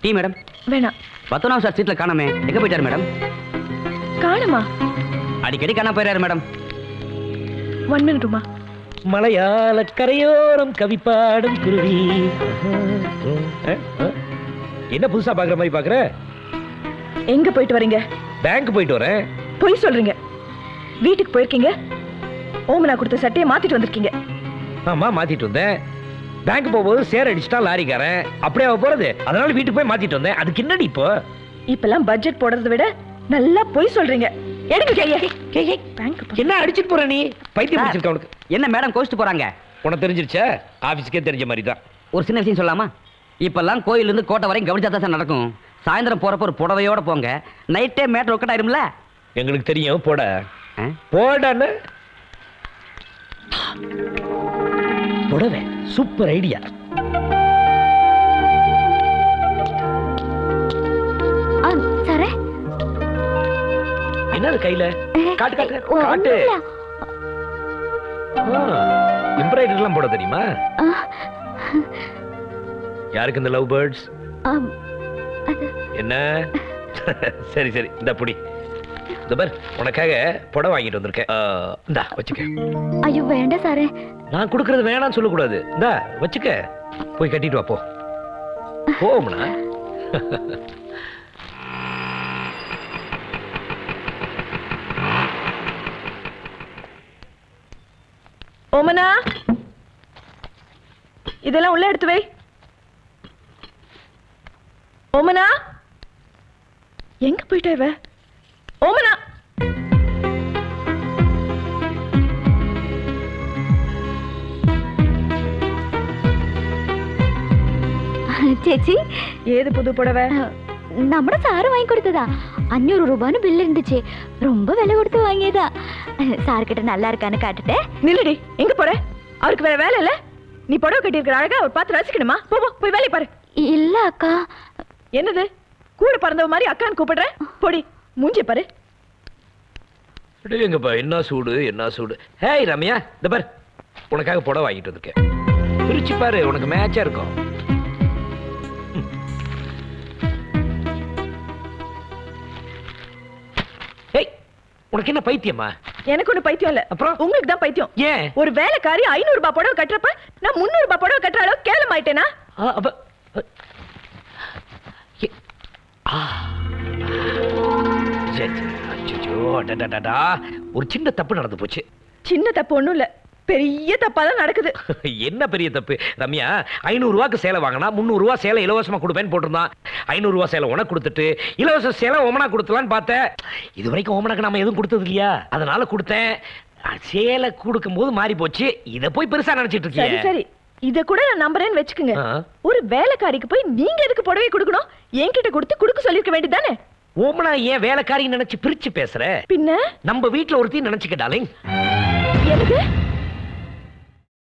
Tea madam வேணாம் பத்தொன்னாம் sir சீட்ல காணாமே எங்க போயிட்டாரு மேடம் காணுமா அடிக்கடி காணா போயிறாரு மேடம் ஒன் மினிட் உமா மலையாள கரையோரம் கவி பாடும் குருவி அஹ், அஹ். என்ன புதுசா பாக்குற மாதிரி பாக்குற எங்க போயிட்டு வரீங்க பேங்க் போயிட்டு வரேன் பொய் சொல்றீங்க வீட்டுக்கு போயிருக்கீங்க ஓமனா கொடுத்த சட்டையை மாத்திட்டு வந்திருக்கீங்க ஆமா மாத்திட்டு வந்தேன் பேங்க் போகும்போது சேர் அடிச்சுட்டா லாரிக்காரன் அப்படியே அவ போறது அதனால வீட்டுக்கு போய் மாத்திட்டு வந்தேன் அதுக்கு என்னடி இப்போ இப்பெல்லாம் பட்ஜெட் போடுறதை விட நல்லா பொய் சொல்றீங்க எடுங்க கைய பேங்க் என்ன அடிச்சிட்டு போற நீ பைத்தியம் பிடிச்சிருக்க உனக்கு என்ன மேடம் கோச்சிட்டு போறாங்க உனக்கு தெரிஞ்சிருச்சா ஆபீஸ்க்கே தெரிஞ்ச மாதிரி தான் ஒரு சின்ன விஷயம் சொல்லாமா இப்பெல்லாம் கோயில்ல இருந்து கோட்டை வரைக்கும் கவனிச்சா தான் சார் நடக்கும் சாயந்தரம் போறப்ப ஒரு புடவையோட போங்க நைட்டே மேட் ஒர்க் ஆயிரும்ல எங்களுக்கு தெரியும் போட ஆ? போடான்னு புடவை சூப்பர் ஐடியா சரே என்னது கையில காட்டு காட்டு காட்டு ஒண்ணுமில்ல. எம்ப்ராய்டரி எல்லாம் போட தெரியுமா ஆ, யாருக்கு இந்த லவ் பேர்ட்ஸ் ஆம், அது என்ன சரி சரி இந்த புடி இந்த பார் உனக்காக புடவை வாங்கிட்டு வந்திருக்கேன் ஆ, இந்தா வச்சுக்க ஐயோ வேண்டாம் சாரே நான் கொடுக்கறது வேணாம்னு சொல்லக்கூடாது இந்தா வச்சுக்க போய் கட்டிட்டு வா போ போம்னா ஓமனா இதெல்லாம் உள்ள எடுத்து வை ஓமனா எங்க போயிட்டா இவ ஓமனா ചേച്ചി ஏது புது புடவை നമ്മുടെ സാറ് വാങ്ങിക്കൊടുത്തതാ അഞ്ഞൂറ് രൂപன்னு பில் இருந்துச்சு ரொம்ப விலை கொடுத்து வாங்கியதா சார் கிட்ட நல்லா இருக்கான்னு காட்டுட்டேன் நில்லுடி எங்க போற அவருக்கு வேற வேலை இல்ல நீ புடவை கட்டியிருக்கிற அழகா அவர் பார்த்து ரசிக்கணுமா போ போ, போய் வேலையை பாரு இல்ல அக்கா என்னது கூட பிறந்தவ மாதிரி அக்கான்னு கூப்பிடுற போடி மூஞ்சி பாரு எங்கப்பா என்ன சூடு என்ன சூடு ஹேய் ரம்யா இந்த பார் உனக்காக புடவை வாங்கிட்டு வந்திருக்கேன் பிரிச்சு பாரு உனக்கு மேட்சா இருக்கும் ம். ஏய் உனக்கு என்ன பைத்தியமா எனக்கு ஒண்ணு பைத்தியம் இல்ல அப்புறம்? உங்களுக்கு தான் பைத்தியம் ஏன் ஒரு வேலைக்காரி ஐநூறு ரூபாய் புடவை கட்டுறப்ப நான் முந்நூறு ரூபாய் புடவை கட்டுற அளவு கேவலம் ஆயிட்டேனா ஆ, அப்ப அ, ஏ, ஆ. சரி, சரி. அச்சச்சோ, அடடடடா. ஒரு சின்ன தப்பு நடந்து போச்சு சின்ன தப்பு ஒண்ணும் இல்ல பெரிய தப்பா தான் நடக்குது என்ன பெரிய தப்பு ரம்யா ஐநூறு ரூபாய்க்கு சேலை வாங்கினா முந்நூறு ரூபாய் சேலை இலவசமா கொடுப்பேன்னு போட்டிருந்தான் ஐநூறு ரூபாய் சேலை உனக்கு கொடுத்துட்டு இலவச சேலை ஓமனா கொடுத்தலான்னு பார்த்தேன் இது வரைக்கும் ஓமனாக்கு நாம எதுவும் கொடுத்தது இல்லையா அதனால கொடுத்தேன் அஹ், சேலை கொடுக்கும்போது மாறி போச்சு இத போய் பெருசா நினைச்சிட்டு சரி இருக்கீங்க சரி இத கூட நான் நம்புறேன்னு வச்சுக்கோங்க ஆ. ஒரு வேலைக்காரிக்கு போய் நீங்க எதுக்கு புடவை கொடுக்கணும் என்கிட்ட கொடுத்து கொடுக்க சொல்லிருக்க வேண்டியதானே ஓமனா ஏன் வேலைக்காரின்னு நினைச்சு பிரிச்சு பேசுற பின்ன நம்ம வீட்ல ஒருத்தையும் நினைச்சுக்க டாலிங் எனக்கு